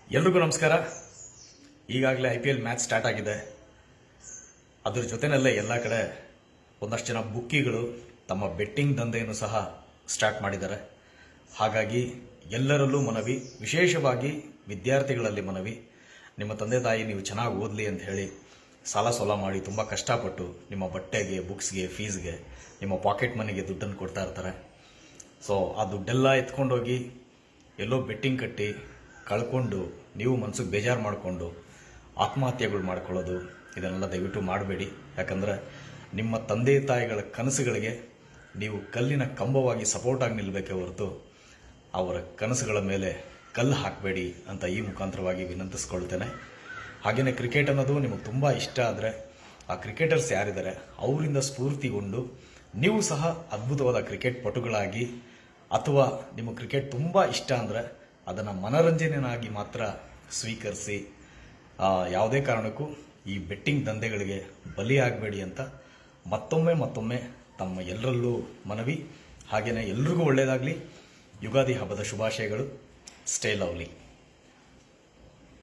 ಎಲ್ರಿಗೂ ನಮಸ್ಕಾರ ಈಗಾಗಲೇ I P L match start ಆಗಿದೆ ಅದ್ರ ಜೊತೆನಲ್ಲೇ ಎಲ್ಲ ಕಡೆ ಒಂದಷ್ಟು ಜನ ಬುಕ್ಕಿಗಳು ತಮ್ಮ ಬೆಟ್ಟಿಂಗ್ ದಂಧೆಯನ್ನು ಸಹ ಸ್ಟಾರ್ಟ್ ಮಾಡಿದ್ದಾರೆ ಹಾಗಾಗಿ ಎಲ್ಲರಲ್ಲೂ ಮನವಿ ವಿಶೇಷವಾಗಿ ವಿದ್ಯಾರ್ಥಿಗಳಲ್ಲಿ ಮನವಿ ನಿಮ್ಮ ತಂದೆ ತಾಯಿ ನೀವು ಚೆನ್ನಾಗಿ ಓದಲಿ ಅಂತ ಹೇಳಿ ಸಾಲ ಸೋಲ ಮಾಡಿ ತುಂಬ ಕಷ್ಟಪಟ್ಟು ನಿಮ್ಮ ಬಟ್ಟೆಗೆ ಬುಕ್ಸ್ಗೆ ಫೀಸ್ಗೆ ನಿಮ್ಮ ಪಾಕೆಟ್ ಮನಿಗೆ ದುಡ್ಡನ್ನು ಕೊಡ್ತಾ ಇರ್ತಾರೆ ಸೊ ಆ ದುಡ್ಡೆಲ್ಲ ಎತ್ಕೊಂಡೋಗಿ ಎಲ್ಲೋ ಬೆಟ್ಟಿಂಗ್ ಕಟ್ಟಿ ಕಳ್ಕೊಂಡು ನೀವು ಮನ್ಸಿಗೆ ಬೇಜಾರು ಮಾಡಿಕೊಂಡು ಆತ್ಮಹತ್ಯೆಗಳು ಮಾಡ್ಕೊಳ್ಳೋದು ಇದನ್ನೆಲ್ಲ ದಯವಿಟ್ಟು ಮಾಡಬೇಡಿ ಯಾಕಂದ್ರೆ ನಿಮ್ಮ ತಂದೆ ತಾಯಿಗಳ ಕನಸುಗಳಿಗೆ ನೀವು ಕಲ್ಲಿನ ಕಂಬವಾಗಿ ಸಪೋರ್ಟ್ ಆಗಿ ನಿಲ್ಲಬೇಕೇ ಹೊರತು ಅವರ ಕನಸುಗಳ ಮೇಲೆ ಕಲ್ಲು ಹಾಕಬೇಡಿ ಅಂತ ಈ ಮುಖಾಂತರವಾಗಿ ವಿನಂತಿಸ್ಕೊಳ್ತೇನೆ ಹಾಗೆಯೇ ಕ್ರಿಕೆಟ್ ಅನ್ನೋದು ನಿಮಗೆ ತುಂಬ ಇಷ್ಟ ಆದರೆ ಆ ಕ್ರಿಕೆಟರ್ಸ್ ಯಾರಿದ್ದಾರೆ ಅವರಿಂದ ಸ್ಫೂರ್ತಿಗೊಂಡು ನೀವು ಸಹ ಅದ್ಭುತವಾದ ಕ್ರಿಕೆಟ್ ಪಟುಗಳಾಗಿ ಅಥವಾ ನಿಮ್ಮ ಕ್ರಿಕೆಟ್ ತುಂಬ ಇಷ್ಟ ಅಂದರೆ ಅದನ್ನು ಮನರಂಜನೆಯಾಗಿ ಮಾತ್ರ ಸ್ವೀಕರಿಸಿ ಆ, ಯಾವುದೇ ಕಾರಣಕ್ಕೂ ಈ ಬೆಟ್ಟಿಂಗ್ ದಂಧೆಗಳಿಗೆ ಬಲಿಯಾಗಬೇಡಿ ಅಂತ ಮತ್ತೊಮ್ಮೆ ಮತ್ತೊಮ್ಮೆ ತಮ್ಮ ಎಲ್ಲರಲ್ಲೂ ಮನವಿ ಹಾಗೆಯೇ ಎಲ್ರಿಗೂ ಒಳ್ಳೆಯದಾಗಲಿ ಯುಗಾದಿ ಹಬ್ಬದ ಶುಭಾಶಯಗಳು ಸ್ಟೇ ಲವ್ಲಿ